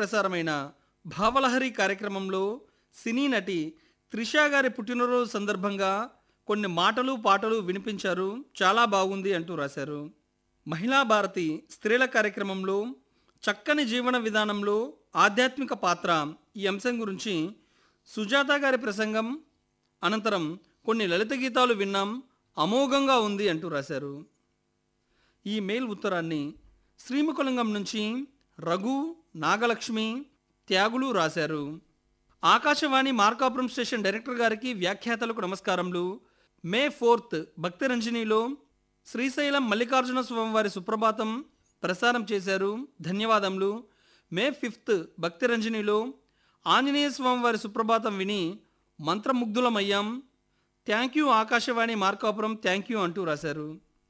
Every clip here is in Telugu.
ప్రసారమైన భావలహరి కార్యక్రమంలో సినీ నటి త్రిషా గారి పుట్టినరోజు సందర్భంగా కొన్ని మాటలు పాటలు వినిపించారు చాలా బాగుంది అంటూ రాశారు మహిళా భారతి స్త్రీల కార్యక్రమంలో చక్కని జీవన విధానంలో ఆధ్యాత్మిక పాత్ర ఈ అంశం గురించి సుజాత గారి ప్రసంగం అనంతరం కొన్ని లలిత గీతాలు విన్నాం అమోఘంగా ఉంది అంటూ రాశారు ఈ మెయిల్ ఉత్తరాన్ని శ్రీముఖలింగం నుంచి రఘు నాగలక్ష్మి త్యాగులు రాశారు ఆకాశవాణి మార్కాపురం స్టేషన్ డైరెక్టర్ గారికి వ్యాఖ్యాతలకు నమస్కారములు మే ఫోర్త్ భక్తి రంజనీలో శ్రీశైలం మల్లికార్జున స్వామివారి సుప్రభాతం ప్రసారం చేశారు ధన్యవాదములు మే ఫిఫ్త్ భక్తి రంజనీలో ఆంజనేయ స్వామివారి సుప్రభాతం విని మంత్రముగ్ధులమయ్యాం thank you Akashvani Markapuram thank you అంటూ రాశారు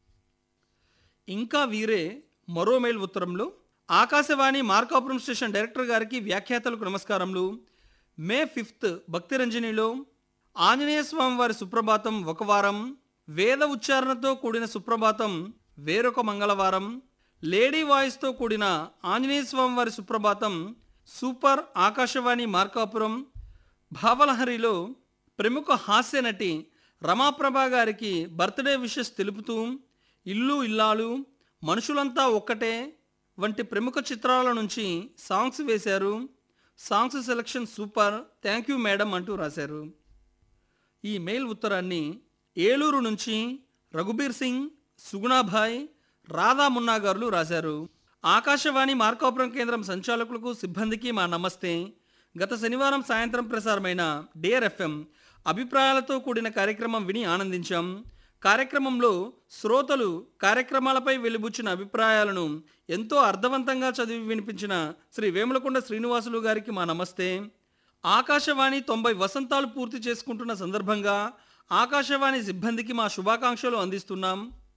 ఇంకా వీరే మరో మెయిల్ ఉత్తరంలో ఆకాశవాణి మార్కాపురం స్టేషన్ డైరెక్టర్ గారికి వ్యాఖ్యాతలకు నమస్కారములు మే ఫిఫ్త్ భక్తి రంజనిలో ఆంజనేయ స్వామి వారి సుప్రభాతం ఒక వారం వేద ఉచ్చారణతో కూడిన సుప్రభాతం వేరొక మంగళవారం లేడీ వాయిస్తో కూడిన ఆంజనేయ స్వామి వారి సుప్రభాతం సూపర్ ఆకాశవాణి మార్కాపురం భావలహరిలో ప్రముఖ హాస్య నటి రమాప్రభా గారికి బర్త్డే విషెస్ తెలుపుతూ ఇల్లు ఇల్లాలు మనుషులంతా ఒక్కటే వంటి ప్రముఖ చిత్రాల నుంచి సాంగ్స్ వేశారు songs selection super thank you madam అంటూ రాశారు ఈ మెయిల్ ఉత్తరాన్ని ఏలూరు నుంచి రఘుబీర్ సింగ్ సుగుణాభాయ్ రాధా మున్నా గారులు రాశారు ఆకాశవాణి మార్కాపురం కేంద్రం సంచాలకులకు సిబ్బందికి మా నమస్తే గత శనివారం సాయంత్రం ప్రసారమైన డియర్ ఎఫ్ఎం అభిప్రాయాలతో కూడిన కార్యక్రమం విని ఆనందించాం కార్యక్రమంలో శ్రోతలు కార్యక్రమాలపై వెలిబుచ్చిన అభిప్రాయాలను ఎంతో అర్థవంతంగా చదివి వినిపించిన శ్రీ వేములకొండ శ్రీనివాసులు గారికి మా నమస్తే ఆకాశవాణి తొంభై వసంతాలు పూర్తి చేసుకుంటున్న సందర్భంగా ఆకాశవాణి సిబ్బందికి మా శుభాకాంక్షలు అందిస్తున్నాం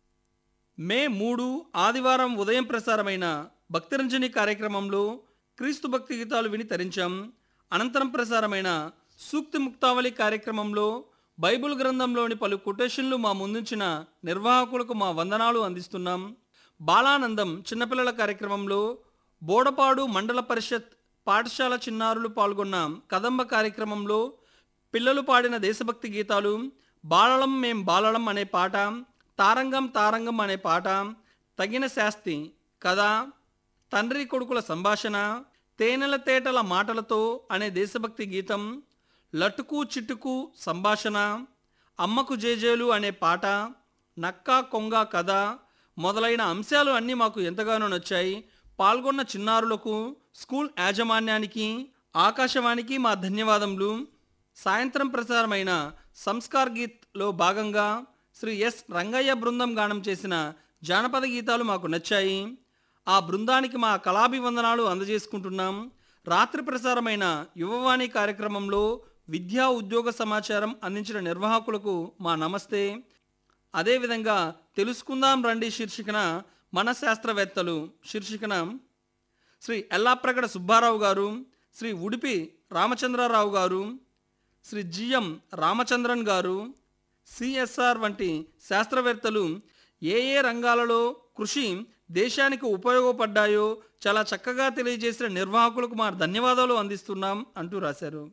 మే మూడు ఆదివారం ఉదయం ప్రసారమైన భక్తిరంజని కార్యక్రమంలో క్రీస్తు భక్తి గీతాలు విని తరించాం అనంతరం ప్రసారమైన సూక్తి ముక్తావళి కార్యక్రమంలో బైబిల్ గ్రంథంలోని పలు కొటేషన్లు మా ముందుంచిన నిర్వాహకులకు మా వందనాలు అందిస్తున్నాం బాలానందం చిన్నపిల్లల కార్యక్రమంలో బోడపాడు మండల పరిషత్ పాఠశాల చిన్నారులు పాల్గొన్న కదంబ కార్యక్రమంలో పిల్లలు పాడిన దేశభక్తి గీతాలు బాలలం మేం బాలలం అనే పాట తారంగం తారంగం అనే పాట తగిన శాస్తి కథ తండ్రి కొడుకుల సంభాషణ తేనెల తేటల మాటలతో అనే దేశభక్తి గీతం లటుకు చిటుకు సంభాషణ అమ్మకు జేజేలు అనే పాట నక్క కొంగ కథ మొదలైన అంశాలు అన్నీ మాకు ఎంతగానో నచ్చాయి పాల్గొన్న చిన్నారులకు స్కూల్ యాజమాన్యానికి ఆకాశవాణికి మా ధన్యవాదములు సాయంత్రం ప్రసారమైన సంస్కార్ గీత్లో భాగంగా శ్రీ ఎస్ రంగయ్య బృందం గానం చేసిన జానపద గీతాలు మాకు నచ్చాయి ఆ బృందానికి మా కళాభివందనాలు అందజేసుకుంటున్నాం రాత్రి ప్రసారమైన యువవాణి కార్యక్రమంలో విద్యా ఉద్యోగ సమాచారం అందించిన నిర్వాహకులకు మా నమస్తే అదేవిధంగా తెలుసుకుందాం రండి శీర్షికన మన శాస్త్రవేత్తలు శీర్షికన శ్రీ ఎల్లాప్రగడ సుబ్బారావు గారు శ్రీ ఉడిపి రామచంద్రరావు గారు శ్రీ జిఎం రామచంద్రన్ గారు సిఎస్ఆర్ వంటి శాస్త్రవేత్తలు ఏ ఏ రంగాలలో కృషి దేశానికి ఉపయోగపడ్డాయో చాలా చక్కగా తెలియజేసిన నిర్వాహకులకు మా ధన్యవాదాలు అందిస్తున్నాం అంటూ రాశారు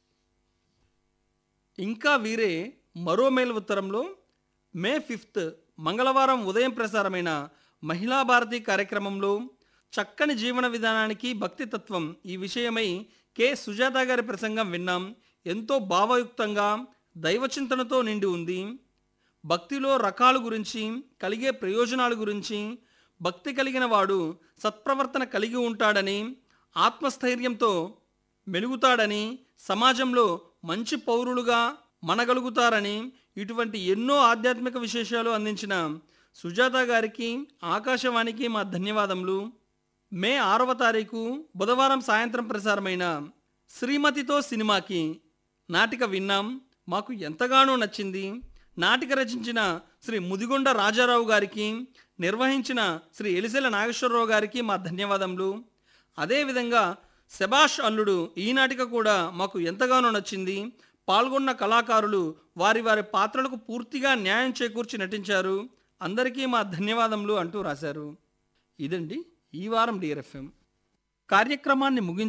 ఇంకా వీరే మరో మెయిల్ ఉత్తరంలో మే ఫిఫ్త్ మంగళవారం ఉదయం ప్రసారమైన మహిళా భారతి కార్యక్రమంలో చక్కని జీవన విధానానికి భక్తి తత్వం ఈ విషయమై కె సుజాత గారి ప్రసంగం విన్నాం ఎంతో భావయుక్తంగా దైవచింతనతో నిండి ఉంది భక్తిలో రకాల గురించి కలిగే ప్రయోజనాల గురించి భక్తి కలిగిన వాడు సత్ప్రవర్తన కలిగి ఉంటాడని ఆత్మస్థైర్యంతో మెలుగుతాడని సమాజంలో మంచి పౌరులుగా మనగలుగుతారని ఇటువంటి ఎన్నో ఆధ్యాత్మిక విశేషాలు అందించిన సుజాత గారికి ఆకాశవాణికి మా ధన్యవాదములు మే ఆరవ తారీఖు బుధవారం సాయంత్రం ప్రసారమైన శ్రీమతితో సినిమాకి నాటిక విన్నాం మాకు ఎంతగానో నచ్చింది నాటిక రచించిన శ్రీ ముదిగొండ రాజారావు గారికి నిర్వహించిన శ్రీ ఎలిసెల నాగేశ్వరరావు గారికి మా ధన్యవాదములు అదేవిధంగా శబాష్ అల్లుడు ఈ నాటిక కూడా మాకు ఎంతగానో నచ్చింది పాల్గొన్న కళాకారులు వారి వారి పాత్రలకు పూర్తిగా న్యాయం చేకూర్చి నటించారు అందరికీ మా ధన్యవాదములు అంటూ రాశారు ఇదండి ఈ వారం డిఆర్ఎఫ్ఎం కార్యక్రమాన్ని ముగించే